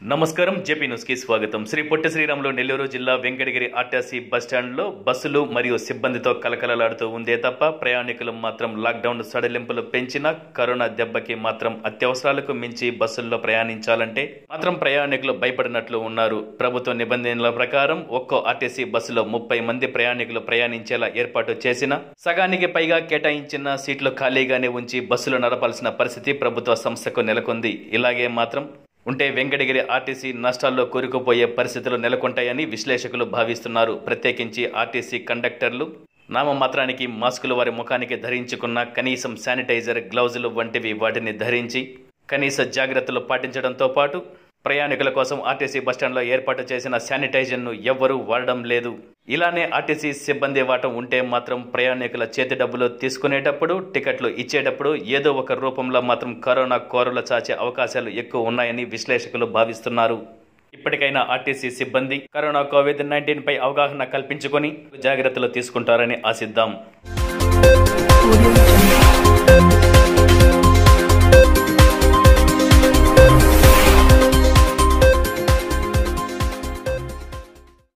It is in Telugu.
నమస్కారం జేపీ న్యూస్ కి స్వాగతం శ్రీ పొట్టి శ్రీరాములు నెల్లూరు జిల్లా వెంకటగిరి ఆర్టీసీ బస్టాండ్లో బస్సులు మరియు సిబ్బందితో కలకలలాడుతూ ఉందే తప్ప ప్రయాణికులు మాత్రం లాక్డౌన్ సడలింపులు పెంచిన కరోనా దెబ్బకి మాత్రం అత్యవసరాలకు మించి బస్సుల్లో ప్రయాణించాలంటే మాత్రం ప్రయాణికులు భయపడినట్లు ఉన్నారు ప్రభుత్వ నిబంధనల ప్రకారం ఒక్కో ఆర్టీసీ బస్సులో ముప్పై మంది ప్రయాణికులు ప్రయాణించేలా ఏర్పాటు చేసిన సగానికి పైగా కేటాయించిన సీట్లు ఖాళీగానే ఉంచి బస్సులు నడపాల్సిన పరిస్థితి ప్రభుత్వ సంస్థకు నెలకొంది ఇలాగే మాత్రం ఉంటే వెంకటగిరి ఆర్టీసీ నష్టాల్లో కూరుకుపోయే పరిస్థితులు నెలకొంటాయని విశ్లేషకులు భావిస్తున్నారు ప్రత్యేకించి ఆర్టీసీ కండక్టర్లు నామమాత్రానికి మాస్కులు వారి ముఖానికి ధరించుకున్న కనీసం శానిటైజర్ గ్లౌజులు వంటివి వాటిని ధరించి కనీస జాగ్రత్తలు పాటించడంతో పాటు ప్రయాణికుల కోసం ఆర్టీసీ బస్టాండ్లో ఏర్పాటు చేసిన శానిటైజర్ను ఎవ్వరూ వాడడం లేదు ఇలానే ఆర్టీసీ సిబ్బంది వాటం ఉంటే మాత్రం ప్రయాణికుల చేతి డబ్బులు తీసుకునేటప్పుడు టికెట్లు ఇచ్చేటప్పుడు ఏదో ఒక రూపంలో మాత్రం కరోనా కోరలు చాచే అవకాశాలు ఎక్కువ ఉన్నాయని విశ్లేషకులు భావిస్తున్నారు ఇప్పటికైనా ఆర్టీసీ సిబ్బంది కరోనా కోవిడ్ నైన్టీన్ పై అవగాహన కల్పించుకొని జాగ్రత్తలు తీసుకుంటారని ఆశిద్దాం Audio Jungle.